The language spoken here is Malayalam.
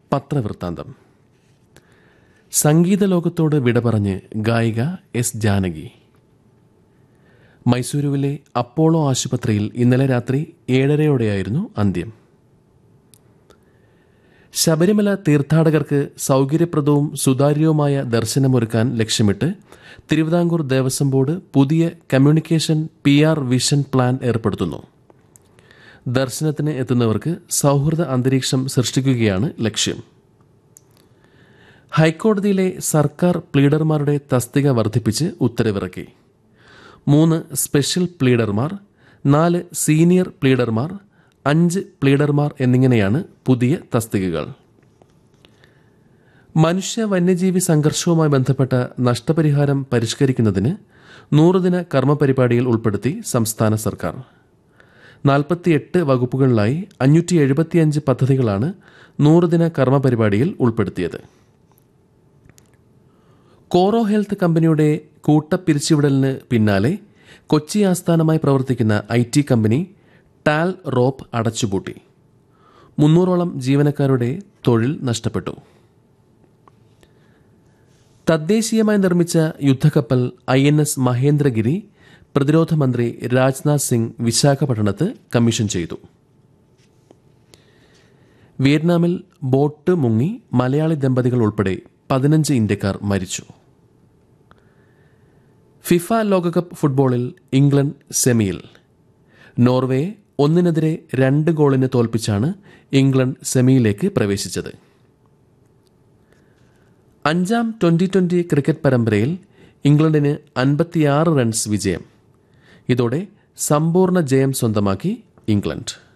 പത്രവൃത്താന്തം സംഗീത ലോകത്തോട് വിട പറഞ്ഞ് ഗായിക എസ് ജാനകി മൈസൂരുവിലെ അപ്പോളോ ആശുപത്രിയിൽ ഇന്നലെ രാത്രി ഏഴരയോടെയായിരുന്നു അന്ത്യം ശബരിമല തീർത്ഥാടകർക്ക് സൗകര്യപ്രദവും സുതാര്യവുമായ ദർശനമൊരുക്കാൻ ലക്ഷ്യമിട്ട് തിരുവിതാംകൂർ ദേവസ്വം ബോർഡ് പുതിയ communication P R vision plan ഏർപ്പെടുത്തുന്നു ദർശനത്തിന് എത്തുന്നവർക്ക് സൗഹൃദ അന്തരീക്ഷം സൃഷ്ടിക്കുകയാണ് ലക്ഷ്യം ഹൈക്കോടതിയിലെ സർക്കാർ പ്ലീഡർമാരുടെ തസ്തിക വർദ്ധിപ്പിച്ച് ഉത്തരവിറക്കി മൂന്ന് സ്പെഷ്യൽ പ്ലീഡർമാർ നാല് സീനിയർ പ്ലീഡർമാർ അഞ്ച് പ്ലീഡർമാർ എന്നിങ്ങനെയാണ് പുതിയ തസ്തികകൾ മനുഷ്യ വന്യജീവി സംഘർഷവുമായി ബന്ധപ്പെട്ട നഷ്ടപരിഹാരം പരിഷ്കരിക്കുന്നതിന് നൂറുദിന കർമ്മ പരിപാടിയിൽ ഉൾപ്പെടുത്തി സംസ്ഥാന സർക്കാർ നാൽപ്പത്തിയെട്ട് വകുപ്പുകളിലായി അഞ്ഞൂറ്റി എഴുപത്തിയഞ്ച് പദ്ധതികളാണ് നൂറുദിന കർമ്മ പരിപാടിയിൽ ഉൾപ്പെടുത്തിയത് കോറോ ഹെൽത്ത് കമ്പനിയുടെ കൂട്ടപ്പിരിച്ചുവിടലിന് പിന്നാലെ കൊച്ചി ആസ്ഥാനമായി പ്രവർത്തിക്കുന്ന I T company Talrop അടച്ചുപൂട്ടി മുന്നൂറോളം ജീവനക്കാരുടെ തൊഴിൽ നഷ്ടപ്പെട്ടു തദ്ദേശീയമായി നിർമ്മിച്ച യുദ്ധക്കപ്പൽ ഐ എൻ എസ് മഹേന്ദ്രഗിരി പ്രതിരോധ മന്ത്രി രാജ്നാഥ് സിംഗ് വിശാഖപട്ടണത്ത് കമ്മീഷൻ ചെയ്തു വിയറ്റ്നാമിൽ ബോട്ട് മുങ്ങി മലയാളി ദമ്പതികൾ ഉൾപ്പെടെ പതിനഞ്ച് ഇന്ത്യക്കാർ മരിച്ചു ഫിഫ ലോകകപ്പ് ഫുട്ബോളിൽ ഇംഗ്ലണ്ട് സെമിയിൽ നോർവയെ ഒന്നിനെതിരെ രണ്ട് ഗോളിന് തോൽപ്പിച്ചാണ് ഇംഗ്ലണ്ട് സെമിയിലേക്ക് പ്രവേശിച്ചത് അഞ്ചാം ട്വന്റി ട്വന്റി ക്രിക്കറ്റ് പരമ്പരയിൽ ഇംഗ്ലണ്ടിന് അൻപത്തിയാറ് റൺസ് വിജയം ഇതോടെ സമ്പൂർണ്ണ ജയം സ്വന്തമാക്കി ഇംഗ്ലണ്ട്